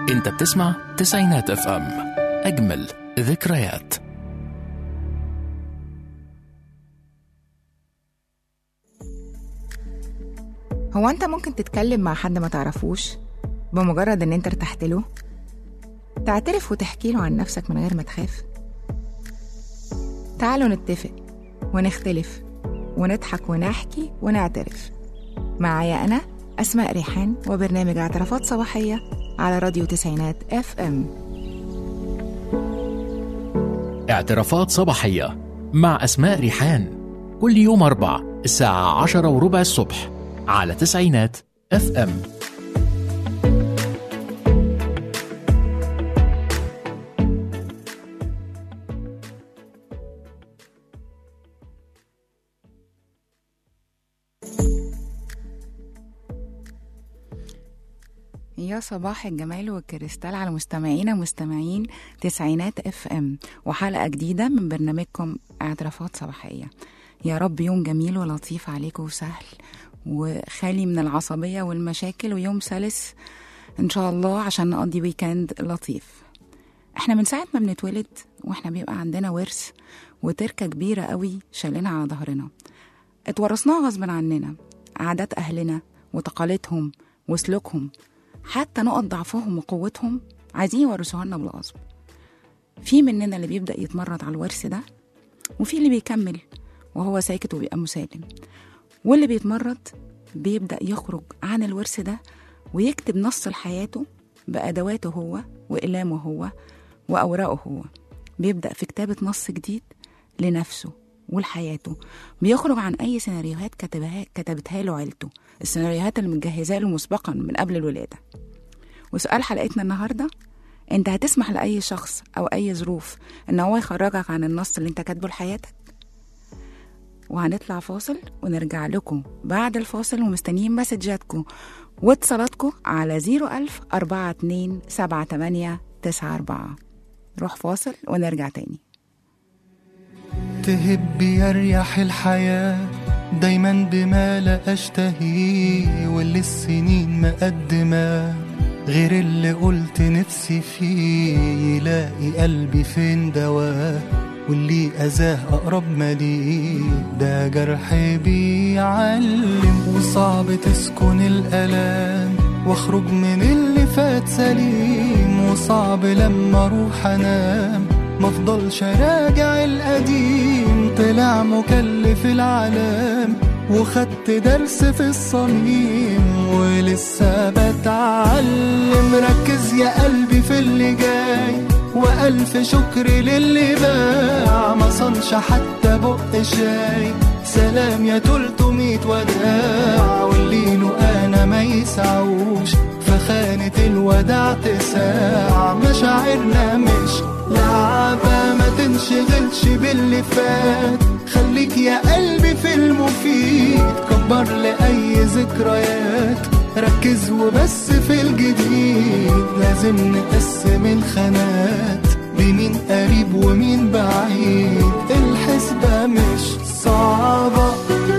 انت بتسمع تسعينات اف ام اجمل ذكريات هو انت ممكن تتكلم مع حد ما تعرفوش بمجرد ان انت ارتحت له تعترف وتحكي له عن نفسك من غير ما تخاف تعالوا نتفق ونختلف ونضحك ونحكي ونعترف معايا انا اسماء ريحان وبرنامج اعترافات صباحيه على راديو تسعينات اف ام اعترافات صباحية مع أسماء ريحان كل يوم أربع الساعة عشرة وربع الصبح على تسعينات اف ام يا صباح الجمال والكريستال على مستمعينا مستمعين تسعينات اف ام وحلقة جديدة من برنامجكم اعترافات صباحية يا رب يوم جميل ولطيف عليكم وسهل وخالي من العصبية والمشاكل ويوم سلس ان شاء الله عشان نقضي ويكند لطيف احنا من ساعة ما بنتولد واحنا بيبقى عندنا ورث وتركة كبيرة قوي شايلينها على ظهرنا اتورثناها غصب عننا عادات أهلنا وتقاليدهم وسلوكهم حتى نقط ضعفهم وقوتهم عايزين يورثوها لنا بالغصب في مننا اللي بيبدأ يتمرد على الورث ده وفي اللي بيكمل وهو ساكت وبيبقى مسالم واللي بيتمرد بيبدأ يخرج عن الورث ده ويكتب نص لحياته بأدواته هو وإقلامه هو وأوراقه هو بيبدأ في كتابة نص جديد لنفسه ولحياته بيخرج عن أي سيناريوهات كتبها كتبتها له عيلته السيناريوهات اللي متجهزة له مسبقا من قبل الولادة وسؤال حلقتنا النهاردة انت هتسمح لأي شخص أو أي ظروف ان هو يخرجك عن النص اللي انت كاتبه لحياتك وهنطلع فاصل ونرجع لكم بعد الفاصل ومستنيين مسجاتكم واتصالاتكم على 01000 42 78 94 نروح فاصل ونرجع تاني تهب يريح الحياة دايما بما لا أشتهيه واللي السنين مقدمة غير اللي قلت نفسي فيه يلاقي قلبي فين دواه واللي أذاه أقرب ما ليه ده جرح بيعلم وصعب تسكن الألام واخرج من اللي فات سليم وصعب لما اروح انام مفضلش راجع القديم طلع مكلف العالم وخدت درس في الصميم ولسه بتعلم ركز يا قلبي في اللي جاي وألف شكر للي باع ما صنش حتى بق شاي سلام يا تلتمية وداع واللي له أنا ما يسعوش فخانة الوداع تساع مشاعرنا مش لعبة ما تنشغلش باللي فات خليك يا قلبي في المفيد كبر لأي ذكريات ركز وبس في الجديد لازم نقسم الخانات بمين قريب ومين بعيد الحسبة مش صعبة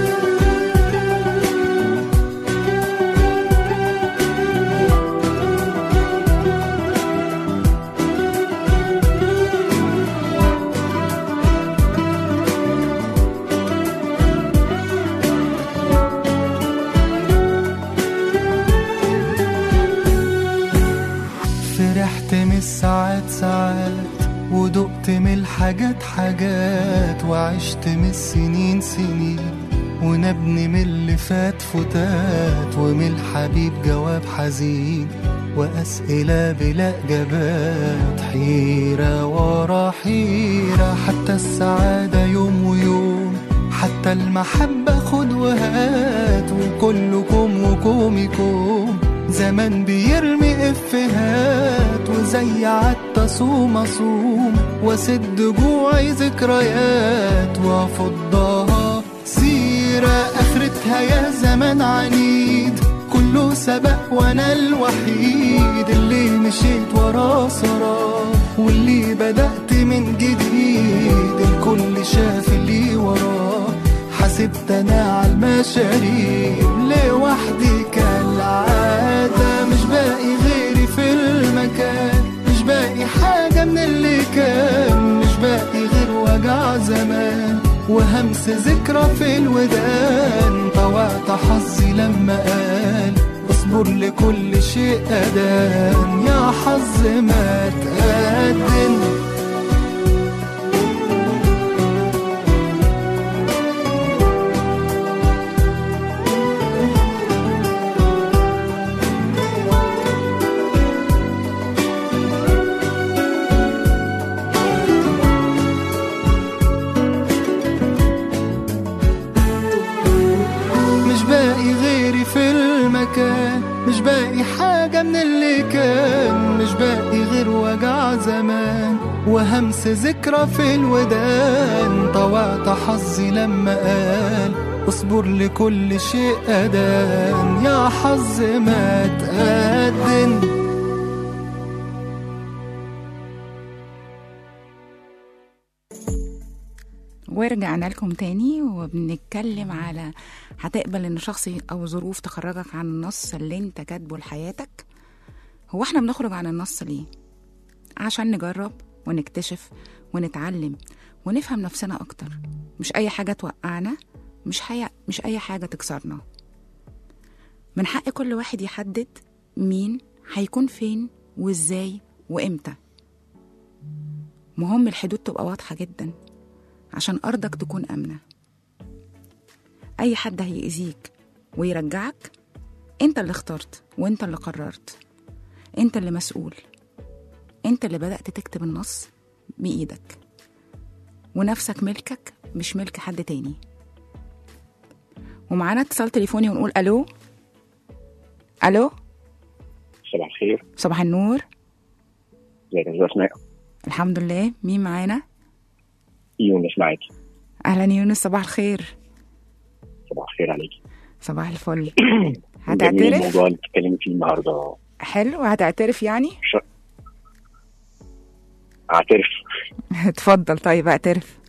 فرحت من الساعات ساعات ودقت من الحاجات حاجات وعشت من السنين سنين ونبني من اللي فات فتات ومن الحبيب جواب حزين وأسئلة بلا إجابات حيرة ورا حيرة حتى السعادة يوم ويوم حتى المحبة خد وهات وكلكم وكومكم زمان بيرمي افهات وزي عدت صوم اصوم واسد جوعي ذكريات وافضها سيرة اخرتها يا زمان عنيد كله سبق وانا الوحيد اللي مشيت وراه سراه واللي بدأت من جديد الكل شاف اللي وراه حسبت انا على المشاريب لوحدي كالعادة مش باقي غيري في المكان وهمس ذكرى في الودان طوعت حظي لما قال اصبر لكل شيء أدان يا حظ ما تقدم مش باقي غيري في المكان مش باقي حاجة من اللي كان مش باقي غير وجع زمان وهمس ذكرى في الودان طوعت حظي لما قال اصبر لكل شيء أدان يا حظ ما تقدم ورجعنا لكم تاني وبنتكلم على هتقبل ان شخص او ظروف تخرجك عن النص اللي انت كاتبه لحياتك هو احنا بنخرج عن النص ليه عشان نجرب ونكتشف ونتعلم ونفهم نفسنا اكتر مش اي حاجه توقعنا مش حي... مش اي حاجه تكسرنا من حق كل واحد يحدد مين هيكون فين وازاي وامتى مهم الحدود تبقى واضحه جدا عشان أرضك تكون آمنة أي حد هيأذيك ويرجعك أنت اللي اخترت وأنت اللي قررت أنت اللي مسؤول أنت اللي بدأت تكتب النص بإيدك ونفسك ملكك مش ملك حد تاني ومعانا اتصال تليفوني ونقول ألو ألو صباح الخير صباح النور ازيك يا اسماء الحمد لله مين معانا يونس معاكي أهلا يونس صباح الخير صباح الخير عليكي صباح الفل جميل هتعترف الموضوع اللي بتتكلمي فيه النهارده حلو هتعترف يعني اعترف اتفضل طيب اعترف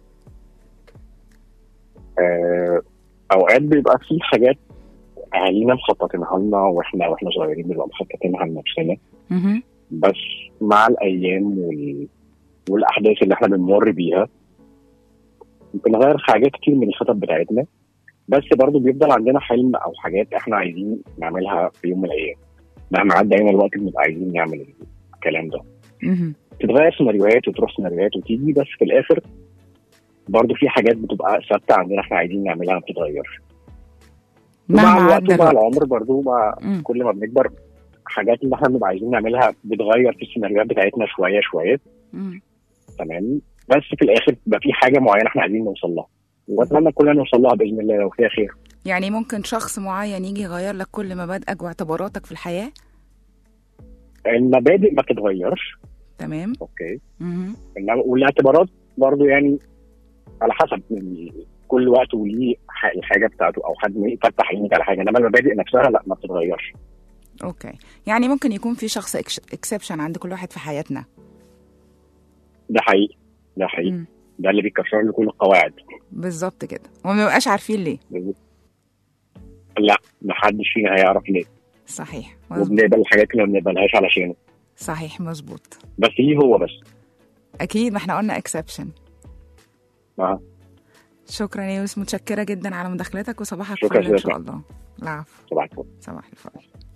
آه، اوقات بيبقى في حاجات اهالينا مخططينها لنا واحنا واحنا صغيرين بنبقى مخططينها لنفسنا مهم. بس مع الايام وال... والاحداث اللي احنا بنمر بيها بنغير حاجات كتير من الخطط بتاعتنا بس برضو بيفضل عندنا حلم او حاجات احنا عايزين نعملها في يوم من الايام مهما عدى علينا الوقت بنبقى عايزين نعمل الكلام ده مهم. تتغير سيناريوهات وتروح سيناريوهات وتيجي بس في الاخر برضو في حاجات بتبقى ثابته عندنا احنا عايزين نعملها ما بتتغيرش ومع مهما الوقت عدى ومع الوقت العمر برضو مع مم. كل ما بنكبر حاجات اللي احنا بنبقى عايزين نعملها بتغير في السيناريوهات بتاعتنا شويه شويه مم. تمام بس في الاخر بيبقى في حاجه معينه احنا عايزين نوصل لها واتمنى كلنا نوصل لها باذن الله لو فيها خير يعني ممكن شخص معين يجي يغير لك كل مبادئك واعتباراتك في الحياة المبادئ ما تتغيرش تمام اوكي مهم. انما والاعتبارات برضو يعني على حسب يعني كل وقت وليه ح- الحاجه بتاعته او حد يفتح عينيك على حاجه انما المبادئ نفسها لا ما بتتغيرش اوكي يعني ممكن يكون في شخص اكسبشن عند كل واحد في حياتنا ده حقيقي ده حقيقي مم. ده اللي بيكسر له كل القواعد بالظبط كده وما بيبقاش عارفين ليه لا محدش فينا هيعرف ليه صحيح مظبوط وبنقبل الحاجات اللي ما بنقبلهاش علشانه صحيح مظبوط بس ليه هو بس اكيد ما احنا قلنا اكسبشن آه. شكرا يا يوسف متشكرة جدا على مداخلتك وصباحك شكرا فل ان جزيلا. شاء الله العفو صباح الفل صباح الفل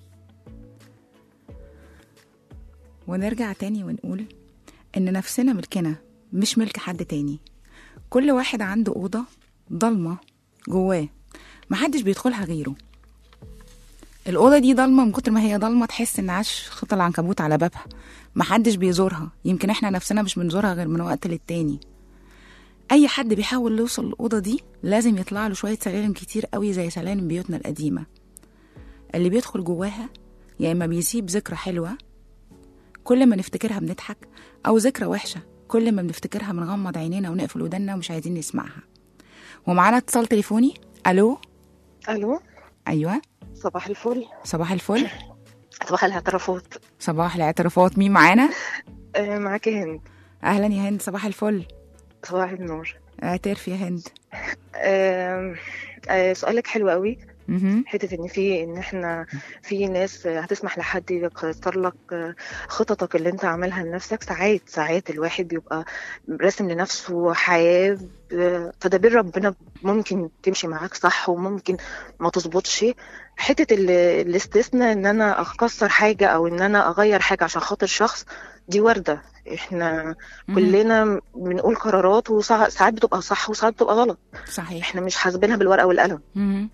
ونرجع تاني ونقول إن نفسنا ملكنا مش ملك حد تاني كل واحد عنده أوضة ضلمة جواه محدش بيدخلها غيره الأوضة دي ضلمة من كتر ما هي ضلمة تحس إن عاش خط العنكبوت على بابها محدش بيزورها يمكن إحنا نفسنا مش بنزورها غير من وقت للتاني أي حد بيحاول يوصل الأوضة دي لازم يطلع له شوية سلالم كتير قوي زي سلالم بيوتنا القديمة اللي بيدخل جواها يا إما بيسيب ذكرى حلوة كل ما نفتكرها بنضحك أو ذكرى وحشة كل ما بنفتكرها بنغمض عينينا ونقفل ودنا ومش عايزين نسمعها ومعانا اتصال تليفوني ألو الو أيوة صباح الفل صباح الفل صباح الاعترافات صباح الاعترافات مين معانا آه معاكي هند أهلا يا هند صباح الفل صباح النور اعترف يا هند آه آه سؤالك حلو قوي مهم. حته ان في ان احنا في ناس هتسمح لحد يكسر لك خططك اللي انت عاملها لنفسك ساعات ساعات الواحد بيبقى راسم لنفسه حياه تدابير ربنا ممكن تمشي معاك صح وممكن ما تظبطش حته ال- الاستثناء ان انا اكسر حاجه او ان انا اغير حاجه عشان خاطر شخص دي وارده احنا مهم. كلنا بنقول قرارات وساعات بتبقى صح وساعات بتبقى غلط صحيح احنا مش حاسبينها بالورقه والقلم مهم.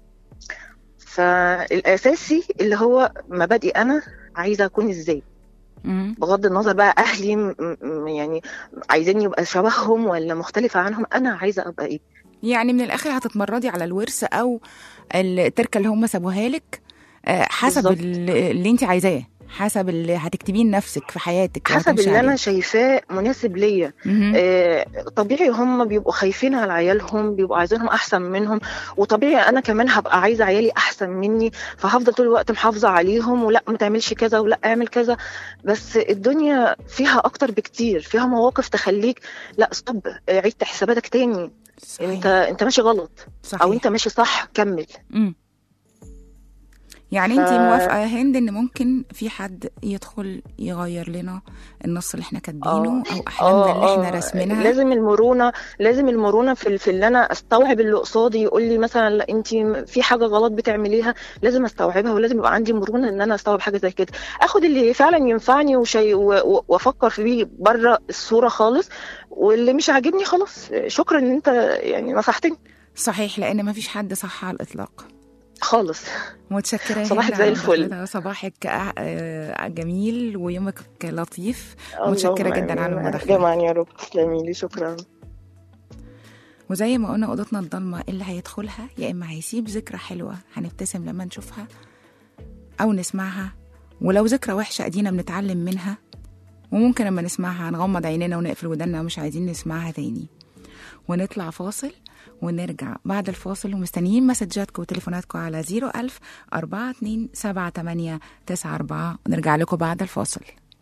فالاساسي اللي هو مبادئي انا عايزه اكون ازاي مهم. بغض النظر بقى اهلي م- م- يعني عايزيني ابقى شبههم ولا مختلفه عنهم انا عايزه ابقى ايه يعني من الاخر هتتمردي على الورث او التركه اللي هم سابوها لك آه، حسب بالظبط. اللي, اللي انت عايزاه حسب اللي هتكتبيه لنفسك في حياتك حسب وهتمشي اللي انا عليه. شايفاه مناسب ليا مهم. آه، طبيعي هم بيبقوا خايفين على عيالهم بيبقوا عايزينهم احسن منهم وطبيعي انا كمان هبقى عايزه عيالي احسن مني فهفضل طول الوقت محافظه عليهم ولا ما تعملش كذا ولا اعمل كذا بس الدنيا فيها اكتر بكتير فيها مواقف تخليك لا ستوب عيد حساباتك تاني صحيح. انت انت ماشي غلط صحيح. او انت ماشي صح كمل مم. يعني ف- انت موافقه يا هند ان ممكن في حد يدخل يغير لنا النص اللي احنا كاتبينه او احلامنا اللي احنا راسمينها لازم المرونه لازم المرونه في ال- في اللي انا استوعب اللي قصادي يقول لي مثلا لا انت في حاجه غلط بتعمليها لازم استوعبها ولازم يبقى عندي مرونه ان انا استوعب حاجه زي كده اخد اللي فعلا ينفعني وشي و- و- وافكر فيه بره الصوره خالص واللي مش عاجبني خلاص شكرا ان انت يعني نصحتني صحيح لان ما فيش حد صح على الاطلاق خالص متشكرة يا صباحك هند زي على الفل. مداخلتها. صباحك آه، آه، جميل ويومك لطيف اللهم متشكرة جدا على آمين. المداخلة جمعا يا رب تسلمي لي شكرا وزي ما قلنا اوضتنا الضلمه اللي هيدخلها يا اما هيسيب ذكرى حلوه هنبتسم لما نشوفها او نسمعها ولو ذكرى وحشه ادينا بنتعلم منها وممكن لما نسمعها نغمض عينينا ونقفل ودنا ومش عايزين نسمعها تاني ونطلع فاصل ونرجع بعد الفاصل ومستنيين مسجاتكم وتليفوناتكم على 01000 42 78 94 ونرجع لكم بعد الفاصل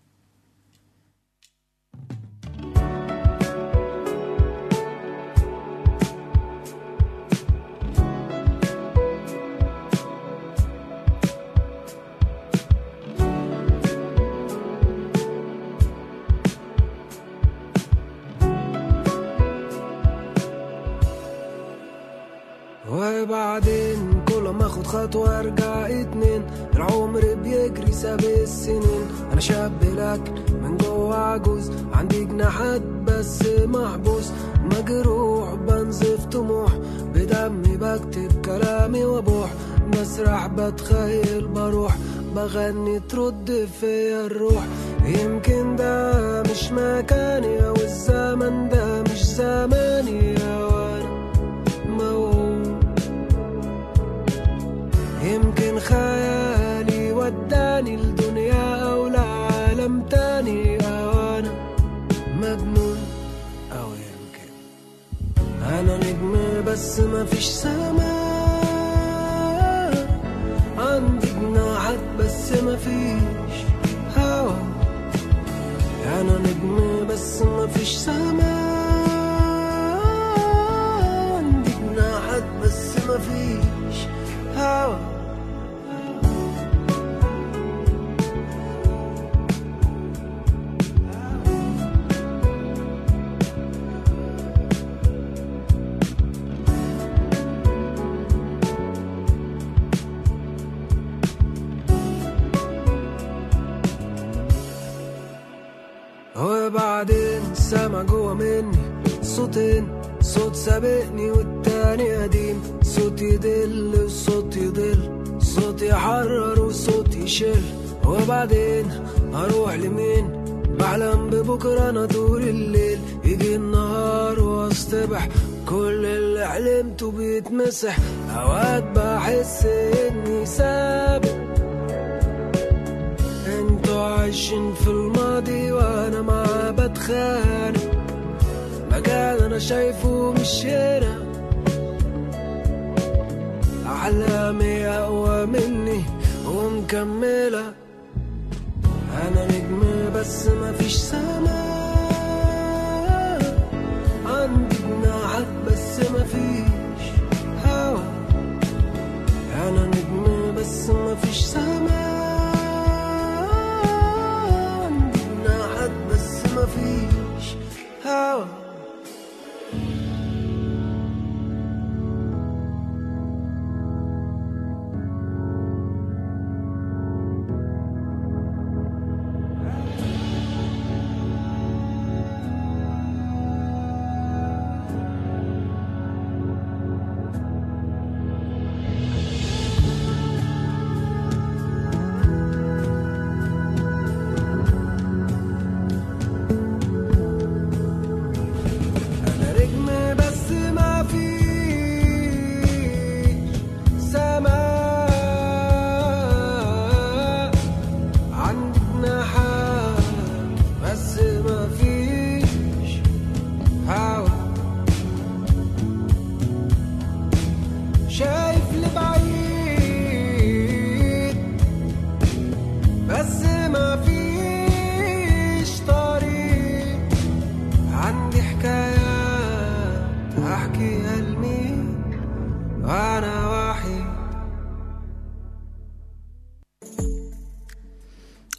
وبعدين كل ما اخد خطوة ارجع اتنين العمر بيجري ساب السنين انا شاب لكن من جوه عجوز عندي جناحات بس محبوس مجروح بنزف طموح بدمي بكتب كلامي وابوح بسرح بتخيل بروح بغني ترد فيا الروح يمكن ده مش مكاني او الزمن ده مش زماني وانا موهوم يمكن خيالي وداني لدنيا أو لعالم تاني أو أنا مجنون أو يمكن أنا نجم بس مفيش سماء عندي جناحات بس مفيش هوا أنا نجم بس مفيش سماء عندي جناحات بس مفيش هوا وبعدين سامع جوا مني صوتين صوت سابقني والتاني قديم صوت يدل وصوت يضل صوت يحرر وصوت يشل وبعدين هروح لمين بحلم ببكرة أنا طول الليل يجي النهار واصطبح كل اللي حلمته بيتمسح أوقات بحس إني سابق انتوا عايشين في الماضي وانا معاه بتخانق مكان انا شايفه مش هنا احلامي اقوى مني ومكمله انا نجم بس مفيش سماء عندي جناحات بس مفيش هوا انا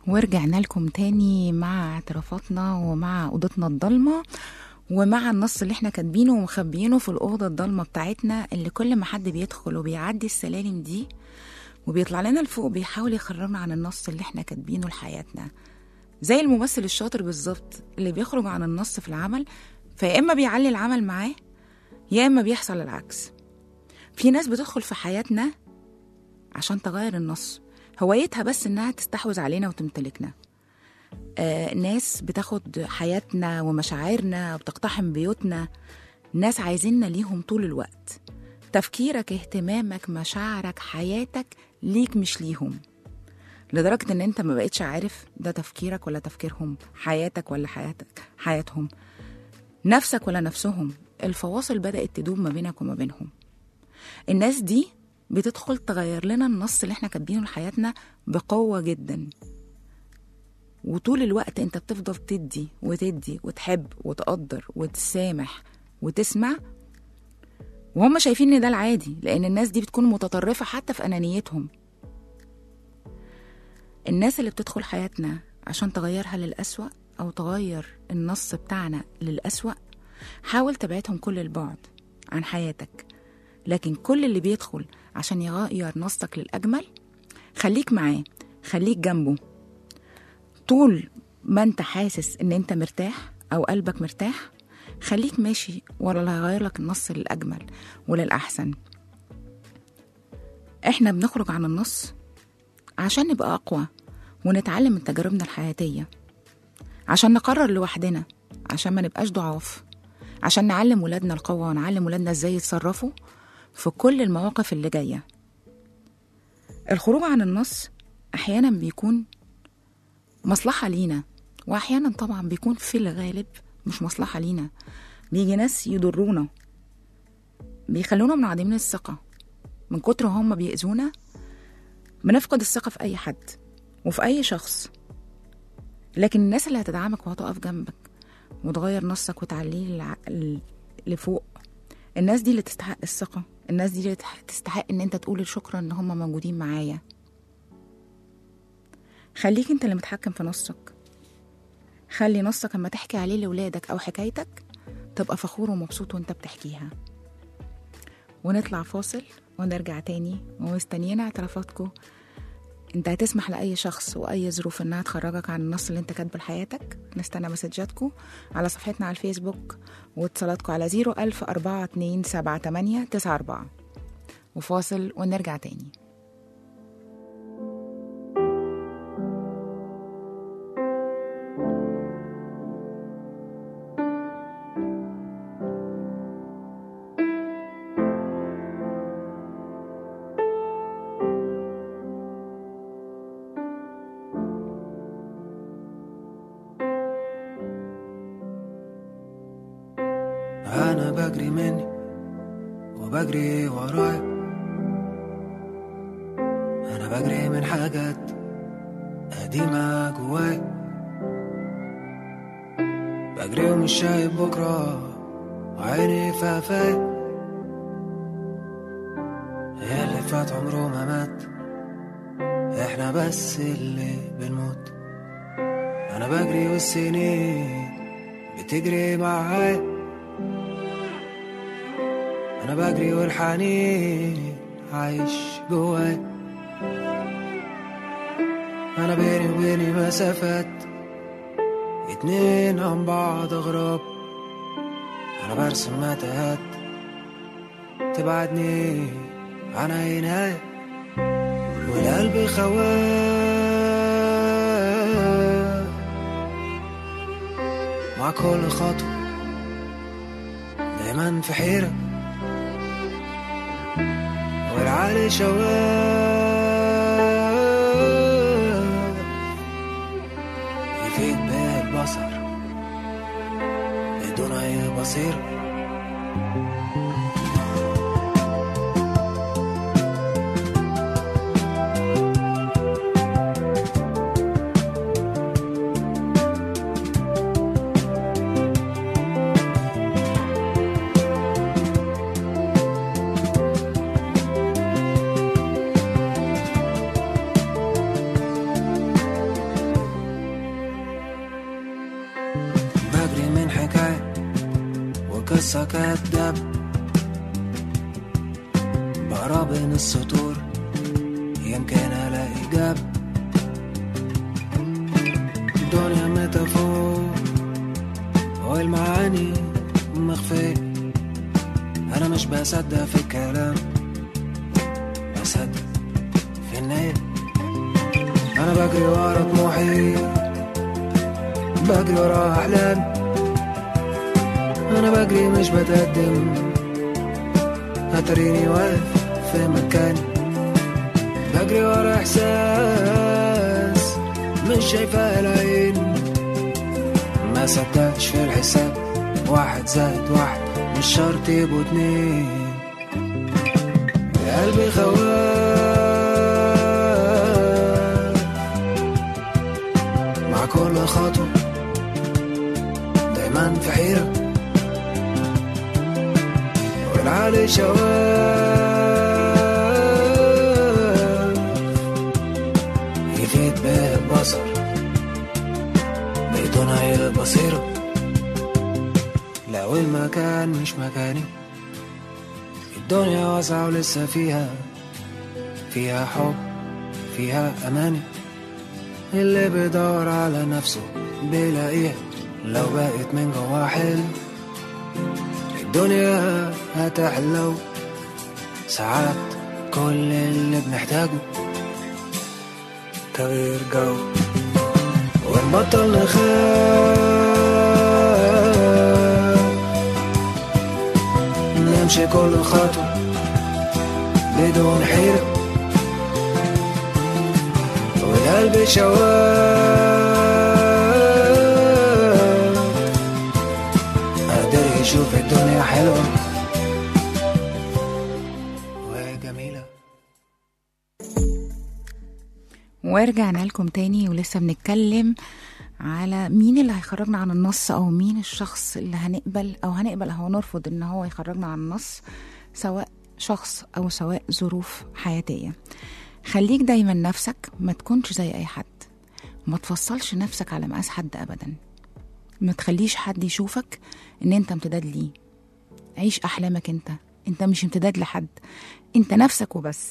ورجعنا لكم تاني مع اعترافاتنا ومع اوضتنا الضلمه ومع النص اللي احنا كاتبينه ومخبيينه في الاوضه الضلمه بتاعتنا اللي كل ما حد بيدخل وبيعدي السلالم دي وبيطلع لنا لفوق بيحاول يخرجنا عن النص اللي احنا كاتبينه لحياتنا زي الممثل الشاطر بالظبط اللي بيخرج عن النص في العمل فيا اما بيعلي العمل معاه يا اما بيحصل العكس في ناس بتدخل في حياتنا عشان تغير النص هوايتها بس انها تستحوذ علينا وتمتلكنا آه ناس بتاخد حياتنا ومشاعرنا وبتقتحم بيوتنا ناس عايزيننا ليهم طول الوقت تفكيرك اهتمامك مشاعرك حياتك ليك مش ليهم لدرجة ان انت ما بقتش عارف ده تفكيرك ولا تفكيرهم حياتك ولا حياتك حياتهم نفسك ولا نفسهم الفواصل بدأت تدوب ما بينك وما بينهم الناس دي بتدخل تغير لنا النص اللي احنا كاتبينه لحياتنا بقوة جدا وطول الوقت انت بتفضل تدي وتدي وتحب وتقدر وتسامح وتسمع وهم شايفين ان ده العادي لان الناس دي بتكون متطرفة حتى في انانيتهم الناس اللي بتدخل حياتنا عشان تغيرها للأسوأ أو تغير النص بتاعنا للأسوأ حاول تبعدهم كل البعد عن حياتك لكن كل اللي بيدخل عشان يغير نصك للأجمل خليك معاه خليك جنبه طول ما انت حاسس ان انت مرتاح او قلبك مرتاح خليك ماشي ورا اللي هيغير لك النص للأجمل وللأحسن احنا بنخرج عن النص عشان نبقى أقوى ونتعلم من تجاربنا الحياتية عشان نقرر لوحدنا عشان ما نبقاش ضعاف عشان نعلم ولادنا القوة ونعلم ولادنا ازاي يتصرفوا في كل المواقف اللي جاية الخروج عن النص أحيانا بيكون مصلحة لينا وأحيانا طبعا بيكون في الغالب مش مصلحة لينا بيجي ناس يضرونا بيخلونا منعدمين الثقة من كتر هم بيأذونا بنفقد الثقة في أي حد وفي أي شخص لكن الناس اللي هتدعمك وهتقف جنبك وتغير نصك وتعليه للع- ل- لفوق الناس دي اللي تستحق الثقة الناس دي اللي تح- تستحق ان انت تقول شكرا ان هم موجودين معايا خليك انت اللي متحكم في نصك خلي نصك اما تحكي عليه لولادك او حكايتك تبقى فخور ومبسوط وانت بتحكيها ونطلع فاصل ونرجع تاني ومستنيين اعترافاتكم انت هتسمح لأي شخص وأي ظروف انها تخرجك عن النص اللي انت كاتبه لحياتك نستنى مسجاتكم على صفحتنا على الفيسبوك واتصالاتكم على زيرو ألف أربعة اتنين سبعة تمانية تسعة أربعة وفاصل ونرجع تاني أنا بجري مني وبجري ورايا أنا بجري من حاجات قديمة جوايا بجري ومش شايف بكرة وعيني في قفايا هي اللي فات عمره ما مات احنا بس اللي بنموت انا بجري والسنين بتجري معايا انا بجري والحنين عايش جواي انا بيني وبيني مسافات اتنين عن بعض غراب انا برسم متاهات تبعدني عن عيناي والقلب خواف مع كل خطوة دايما في حيرة والعقل شواف يفيد بالبصر بدون أي بصيرة قصة كداب بقرا بين السطور يمكن الاقي جاب الدنيا ميتافور والمعاني مخفية أنا مش بصدق في الكلام بصدق في النية أنا بجري ورا طموحي بجري ورا أحلامي أنا بجري مش بتقدم هتريني واقف في مكاني بجري ورا إحساس مش شايفاه العين ما صدقتش في الحساب واحد زائد واحد مش شرط يبقوا اتنين يا قلبي خواف مع كل خطوة دايما في حيرة والعالي شواف يفيد به البصر بدون أي بصيرة لو المكان مش مكاني الدنيا واسعة ولسه فيها فيها حب فيها أماني اللي بيدور على نفسه بيلاقيها لو بقت من جوا حلم الدنيا هتحلو ساعات كل اللي بنحتاجه تغيير جو ونبطل نخاف نمشي كل خطوة بدون حيرة والقلب شواف قادر يشوف الدنيا حلوة وجميلة ورجعنا لكم تاني ولسه بنتكلم على مين اللي هيخرجنا عن النص او مين الشخص اللي هنقبل او هنقبل او هنرفض ان هو يخرجنا عن النص سواء شخص او سواء ظروف حياتيه خليك دايما نفسك ما تكونش زي اي حد ما تفصلش نفسك على مقاس حد ابدا ما تخليش حد يشوفك ان انت امتداد ليه عيش احلامك انت انت مش امتداد لحد انت نفسك وبس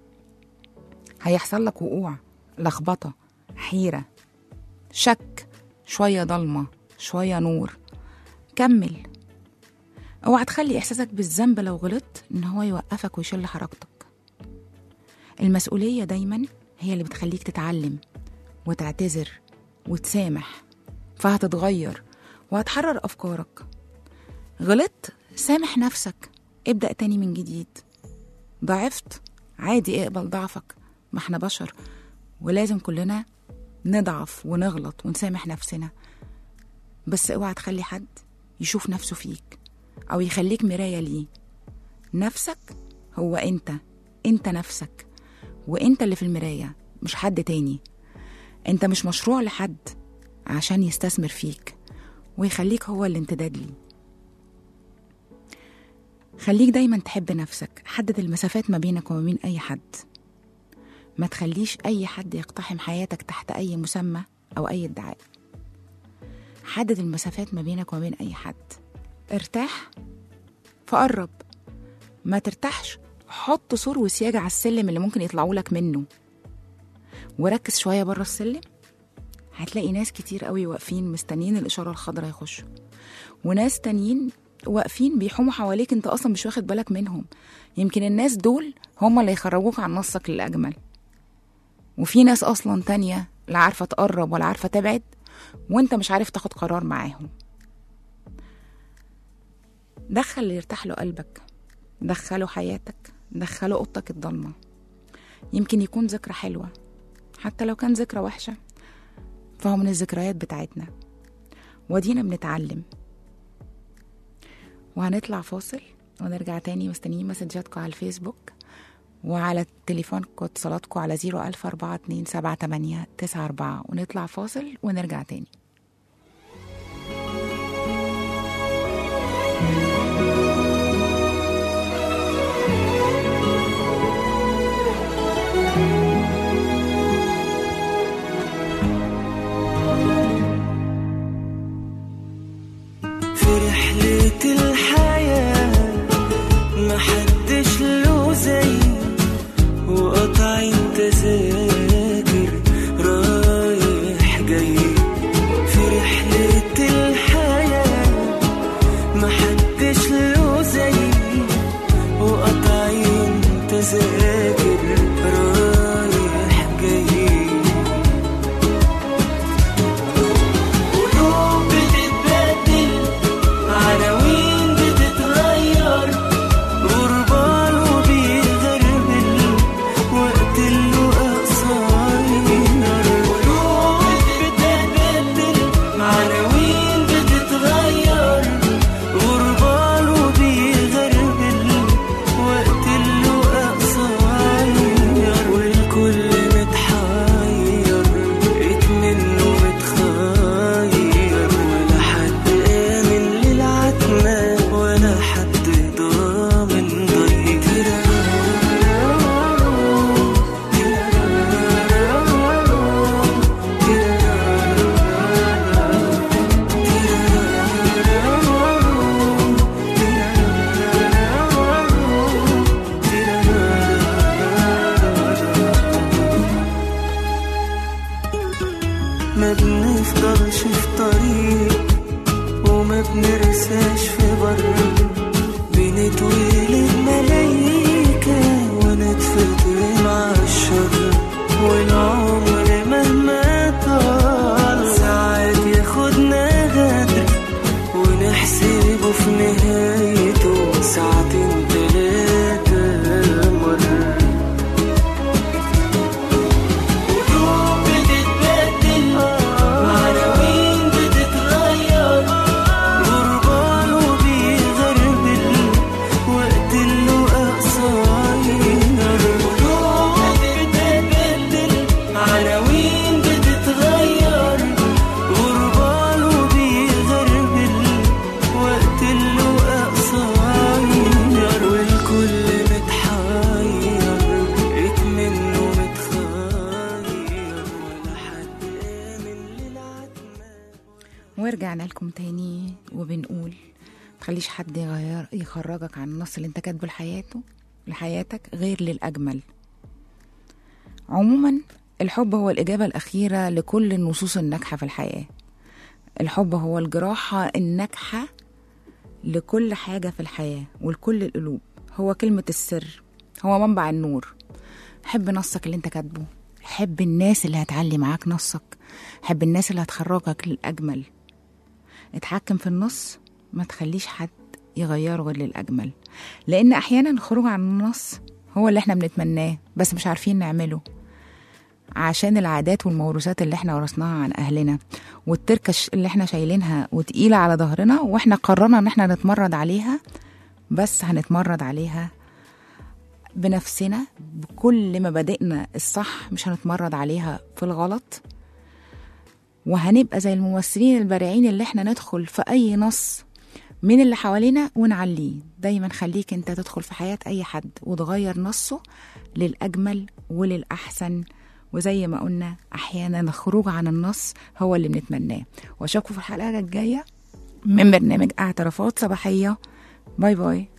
هيحصل لك وقوع لخبطه حيره شك شويه ضلمه شويه نور كمل اوعى تخلي احساسك بالذنب لو غلطت ان هو يوقفك ويشل حركتك المسؤوليه دايما هي اللي بتخليك تتعلم وتعتذر وتسامح فهتتغير وهتحرر افكارك غلطت سامح نفسك ابدا تاني من جديد ضعفت عادي اقبل ضعفك ما احنا بشر ولازم كلنا نضعف ونغلط ونسامح نفسنا بس اوعى تخلي حد يشوف نفسه فيك او يخليك مراية ليه نفسك هو انت انت نفسك وانت اللي في المراية مش حد تاني انت مش مشروع لحد عشان يستثمر فيك ويخليك هو الامتداد ليه خليك دايما تحب نفسك حدد المسافات ما بينك وما بين اي حد ما تخليش اي حد يقتحم حياتك تحت اي مسمى او اي ادعاء حدد المسافات ما بينك وما بين اي حد ارتاح فقرب ما ترتاحش حط سور وسياج على السلم اللي ممكن يطلعوا لك منه وركز شويه بره السلم هتلاقي ناس كتير قوي واقفين مستنيين الاشاره الخضراء يخشوا وناس تانيين واقفين بيحوموا حواليك انت اصلا مش واخد بالك منهم يمكن الناس دول هم اللي يخرجوك عن نصك للاجمل وفي ناس اصلا تانية لا عارفه تقرب ولا عارفه تبعد وانت مش عارف تاخد قرار معاهم دخل اللي يرتاح له قلبك دخله حياتك دخله اوضتك الضلمه يمكن يكون ذكرى حلوه حتى لو كان ذكرى وحشه فهو من الذكريات بتاعتنا ودينا بنتعلم وهنطلع فاصل ونرجع تاني مستنيين مسجاتكم على الفيسبوك وعلى تليفونكم اتصالاتكم على 014278894 ونطلع فاصل ونرجع تاني في رحلة الحياة ما بنفضلش في طريق وما بنرساش في بر بنتولد ملايكة ونتفطر مع الشر والعمر مهما طال ساعات ياخدنا غدر ونحسبه في نهايته ساعتين تلاتة مر قلوب بتتبدل عناوين بتتغير غربان وبيغربل وقت اللي قصير قلوب بتتبدل عناوين بتتغير غربان وبيغربل وقت اللي قصير والكل متحير منه متخير ولا حد آمن للعتمة ورجعنا لكم تاني وبنقول متخليش حد يغير يخرجك عن النص اللي انت كاتبه لحياته لحياتك غير للأجمل عموما الحب هو الإجابة الأخيرة لكل النصوص الناجحة في الحياة الحب هو الجراحة الناجحة لكل حاجة في الحياة ولكل القلوب هو كلمة السر هو منبع النور حب نصك اللي انت كاتبه حب الناس اللي هتعلي معاك نصك حب الناس اللي هتخرجك للأجمل اتحكم في النص ما تخليش حد يغيره غير للأجمل لأن أحيانا الخروج عن النص هو اللي احنا بنتمناه بس مش عارفين نعمله عشان العادات والموروثات اللي احنا ورثناها عن أهلنا والتركة اللي احنا شايلينها وتقيلة على ظهرنا واحنا قررنا ان احنا نتمرد عليها بس هنتمرد عليها بنفسنا بكل مبادئنا الصح مش هنتمرد عليها في الغلط وهنبقى زي الممثلين البارعين اللي احنا ندخل في اي نص من اللي حوالينا ونعليه دايما خليك انت تدخل في حياة اي حد وتغير نصه للأجمل وللأحسن وزي ما قلنا احيانا الخروج عن النص هو اللي بنتمناه واشوفكم في الحلقة الجاية من برنامج اعترافات صباحية باي باي